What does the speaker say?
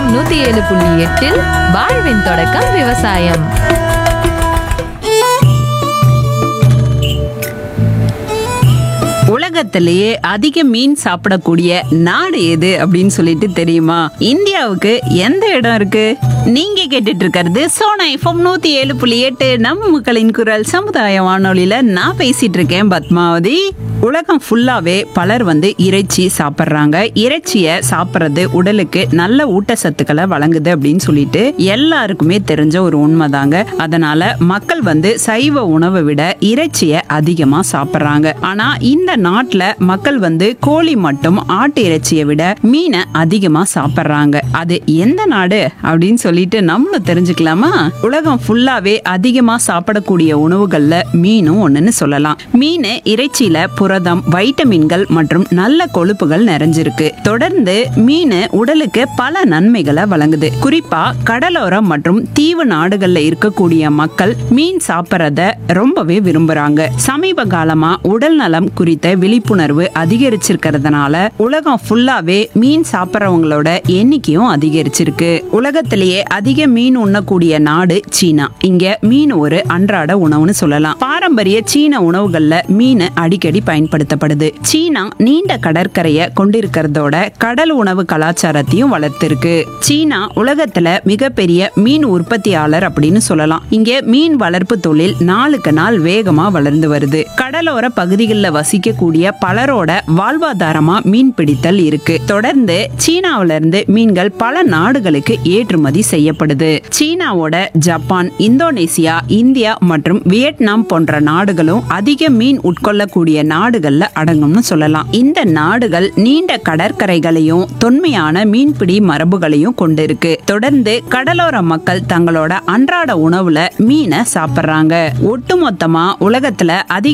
FM நூத்தி ஏழு புள்ளி எட்டில் வாழ்வின் தொடக்கம் விவசாயம் உலகத்திலேயே அதிக மீன் சாப்பிடக்கூடிய நாடு எது அப்படின்னு சொல்லிட்டு தெரியுமா இந்தியாவுக்கு எந்த இடம் இருக்கு நீங்க கேட்டுட்டு இருக்கிறது சோனா எஃப்எம் நூத்தி ஏழு புள்ளி எட்டு நம்ம மக்களின் குரல் சமுதாய வானொலியில நான் பேசிட்டு இருக்கேன் பத்மாவதி உலகம் ஃபுல்லாவே பலர் வந்து இறைச்சி சாப்பிட்றாங்க இறைச்சியை சாப்பிட்றது உடலுக்கு நல்ல ஊட்டச்சத்துக்களை வழங்குது அப்படின்னு சொல்லிட்டு எல்லாருக்குமே தெரிஞ்ச ஒரு உண்மைதாங்க அதனால மக்கள் வந்து சைவ உணவை விட இறைச்சியை அதிகமா சாப்பிட்றாங்க ஆனா இந்த நாட்டுல மக்கள் வந்து கோழி மட்டும் ஆட்டு இறைச்சியை விட மீனை அதிகமா சாப்பிட்றாங்க அது எந்த நாடு அப்படின்னு சொல்லிட்டு நம்மளும் தெரிஞ்சுக்கலாமா உலகம் ஃபுல்லாவே அதிகமா சாப்பிடக்கூடிய உணவுகள்ல மீனும் ஒண்ணுன்னு சொல்லலாம் மீன் இறைச்சியில புரதம் வைட்டமின்கள் மற்றும் நல்ல கொழுப்புகள் நிறைஞ்சிருக்கு தொடர்ந்து மீன் உடலுக்கு பல நன்மைகளை வழங்குது குறிப்பா கடலோரம் மற்றும் தீவு நாடுகள்ல இருக்கக்கூடிய மக்கள் மீன் சாப்பிட்றத ரொம்பவே விரும்புறாங்க சமீப காலமா உடல் நலம் குறித்த விழிப்புணர்வு அதிகரிச்சிருக்கிறதுனால உலகம் ஃபுல்லாவே மீன் சாப்பிட்றவங்களோட எண்ணிக்கையும் அதிகரிச்சிருக்கு உலகத்திலேயே அதிக மீன் உண்ணக்கூடிய நாடு சீனா இங்க மீன் ஒரு அன்றாட உணவுன்னு சொல்லலாம் பாரம்பரிய சீன உணவுகள்ல மீன் அடிக்கடி பயன்படுத்தப்படுது சீனா நீண்ட கடற்கரையை கொண்டிருக்கிறதோட கடல் உணவு கலாச்சாரத்தையும் வளர்த்திருக்கு சீனா உலகத்துல மிகப்பெரிய மீன் உற்பத்தியாளர் அப்படின்னு சொல்லலாம் இங்க மீன் வளர்ப்பு தொழில் நாளுக்கு நாள் வேகமா வளர்ந்து வருது கடலோர பகுதிகளில் வசிக்கக்கூடிய பலரோட வாழ்வாதாரமா மீன் பிடித்தல் இருக்கு தொடர்ந்து சீனாவில இருந்து மீன்கள் பல நாடுகளுக்கு ஏற்றுமதி செய்யப்படுது சீனாவோட ஜப்பான் இந்தோனேசியா இந்தியா மற்றும் வியட்நாம் போன்ற நாடுகளும் அதிக மீன் உட்கொள்ளக்கூடிய நாடுகள்ல அடங்கும்னு சொல்லலாம் இந்த நாடுகள் நீண்ட கடற்கரைகளையும் தொன்மையான மீன்பிடி மரபுகளையும் கொண்டிருக்கு தொடர்ந்து கடலோர மக்கள் தங்களோட அன்றாட உணவுல மீனை சாப்பிடுறாங்க ஒட்டுமொத்தமா உலகத்துல அதிக